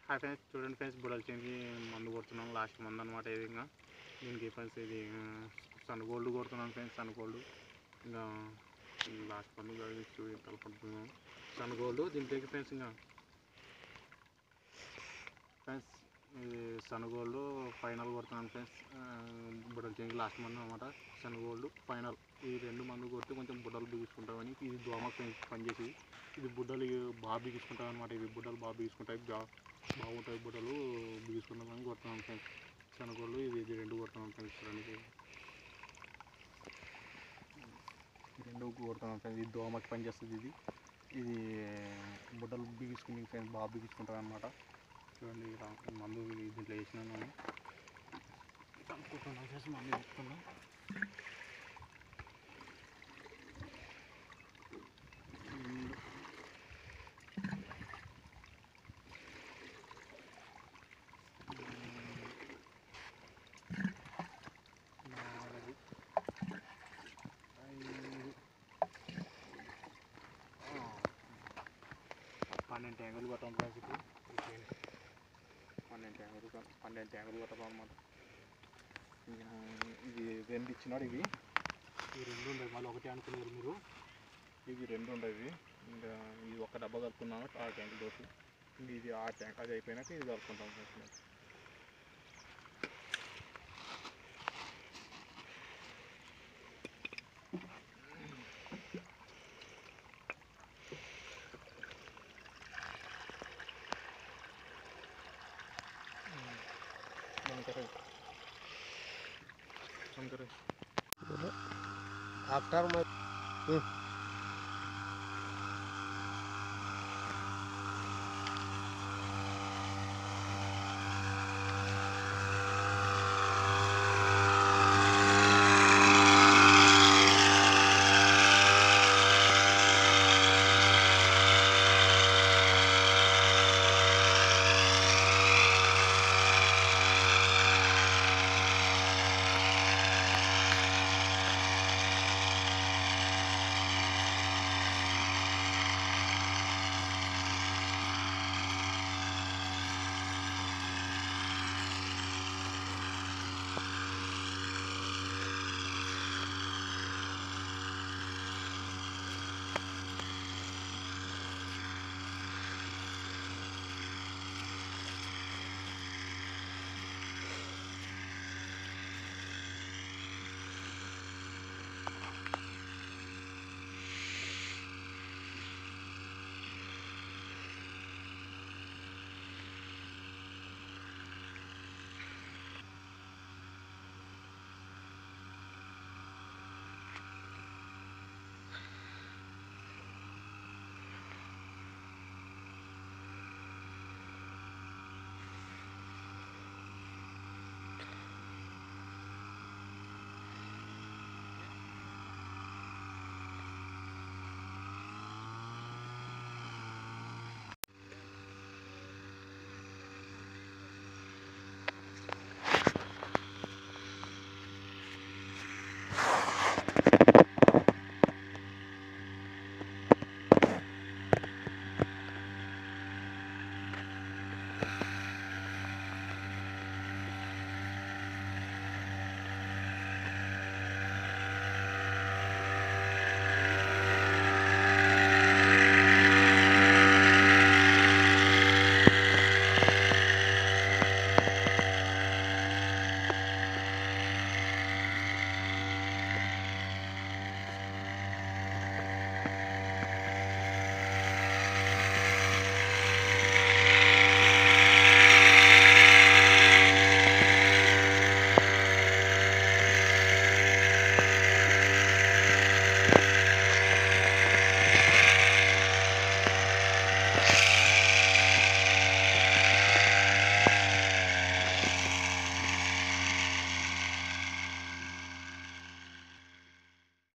Hi friends చూడండి friends బుడల చేనికి మందు కొడుతున్నాం లాస్ట్ మందు అనమాట ఇది ఇంకా దీనికి ఫ్రెండ్స్ ఇది సన్ గోల్డ్ కొడుతున్నాం ఫ్రెండ్స్ సన్ గోల్డ్ ఇంకా లాస్ట్ మందు కాదు, ఇది చూడండి తలపడుతున్నాం సన్ గోల్డ్ దీంట్లోకి ఫ్రెండ్స్ ఇంకా ఫ్రెండ్స్ ఇది సన్ గోల్డ్ ఫైనల్ కొడుతున్నాను ఫ్రెండ్స్ బుడల చేనికి లాస్ట్ మందు అనమాట సన్ గోల్డ్ ఫైనల్ ఈ రెండు మందు కొడితే కొంచెం బుడ్డలు బిగించుకుంటామని ఇది దోమ ఫ్రెండ్స్ పనిచేసి ఇది బుడ్డలు బాగా బిగించుకుంటాం అనమాట ఇవి బుడ్డలు బాగా బిగించుకుంటాయి బా బాగుంటాయి బుడ్డలు బిగించుకుంటామని కొడుతున్నాం ఫ్రెండ్స్ శనగోళ్ళు ఇది ఇది రెండు కొడుతున్నాం ఫ్రెండ్స్ చూడండి ఈ రెండు కొడుతున్నాం ఫ్రెండ్స్ ఇది దోమకి పనిచేస్తుంది ఇది ఇది బుడ్డలు బిగించుకుని ఫ్రెండ్స్ బాగా బిగించుకుంటారు అనమాట చూడండి ఇలా మందు ఇది దీంట్లో వేసినాను నేను కనుక్కుంటున్నాం ఫ్రెండ్స్ మందు వేసుకున్నాం నాలుగు ఐదు ఆ, పన్నెండు ట్యాంకులు కొట్టాం ఫ్రెండ్స్ ఇప్పుడు పన్నెండు ట్యాంకులు కొ- పన్నెండు ట్యాంకులు కొట్టాం అనమాట ఇది రెండు ఇచ్చినాడు ఇవి ఈ రెండు ఉండవు మళ్ళీ ఒకటి అనుకున్నారు మీరు ఇవి రెండు ఉండవు ఇంకా ఇది ఒక డబ్బా కలుపుకున్నాను ఆ ట్యాంకుల దోసి ఇంక ఇది ఆ ట్యాంక్ అది అయిపోయినాక ఇది కలుపుకుంటాం ఫ్రెండ్స్ మేము. बंद करो बंद करो आफ्टर मैं